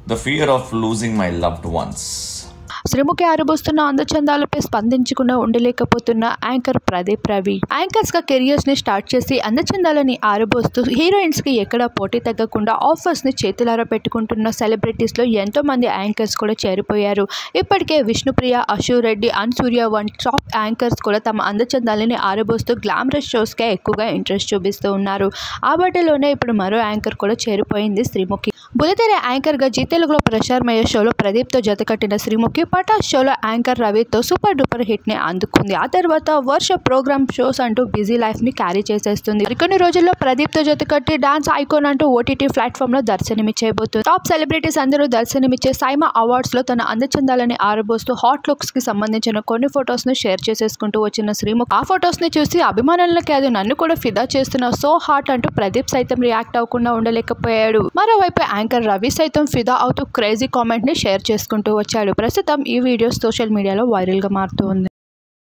the fear of losing my loved ones. Sreemukhi ఆరబోస్తున్న అందచందాలపై స్పందించకుండా ఉండలేకపోతున్న యాంకర్ ప్రదీప్ రవి యాంకర్స్ గా కెరియర్స్ ని స్టార్ట్ చేసి అందచందాలని ఆరబోస్తూ హీరోయిన్స్ కి ఎక్కడ పోటీ తగ్గకుండా ఆఫర్స్ ని చేతులారా పెట్టుకుంటున్న సెలబ్రిటీస్ లో ఎంతో మంది యాంకర్స్ కూడా చేరిపోయారు ఇప్పటికే విష్ణుప్రియ అశు రెడ్డి అన్సూర్య వంటి టాప్ యాంకర్స్ కూడా తమ అందచందాలని ఆరబోస్తూ గ్లామరస్ షోస్ కే ఎక్కువగా ఇంట్రెస్ట్ చూపిస్తూ ఉన్నారు ఆ బట్టలోనే ఇప్పుడు మరో యాంకర్ కూడా చేరిపోయింది శ్రీముఖి బులతెర యాంకర్ గా జీ తెలుగులో ప్రచారమయ్యే షోలో ప్రదీప్ తో జత కట్టిన శ్రీముఖి పటాస్ షోలో యాంకర్ రవితో సూపర్ డూపర్ హిట్ ని అందుకుంది ఆ తర్వాత వర్ష ప్రోగ్రామ్ షోస్ అంటూ బిజీ లైఫ్ ని క్యారీ చేసేస్తుంది మరికొన్ని రోజుల్లో ప్రదీప్ తో జత కట్టి డాన్స్ ఐకాన్ అంటూ ఓటీటీ ప్లాట్ఫామ్ లో దర్శనమిచ్చేయబోతుంది టాప్ సెలబ్రిటీస్ అందరూ దర్శనమిచ్చే సైమా అవార్డ్స్ లో తన అందచందాలని ఆరబోస్తూ హాట్ లుక్స్ కి సంబంధించిన కొన్ని ఫొటోస్ ను షేర్ చేసేసుకుంటూ వచ్చిన శ్రీముఖి ఆ ఫొటోస్ ని చూసి అభిమానులకి అది నన్ను కూడా ఫిదా చేస్తున్న సో హాట్ అంటూ ప్రదీప్ సైతం రియాక్ట్ అవ్వకుండా ఉండలేకపోయాడు మరోవైపు యాంకర్ రవి సైతం ఫిదా అవుతూ క్రేజీ కామెంట్ ని షేర్ చేసుకుంటూ వచ్చాడు ప్రస్తుతం ఈ వీడియోస్ సోషల్ మీడియాలో వైరల్ గా మారుతూ ఉంది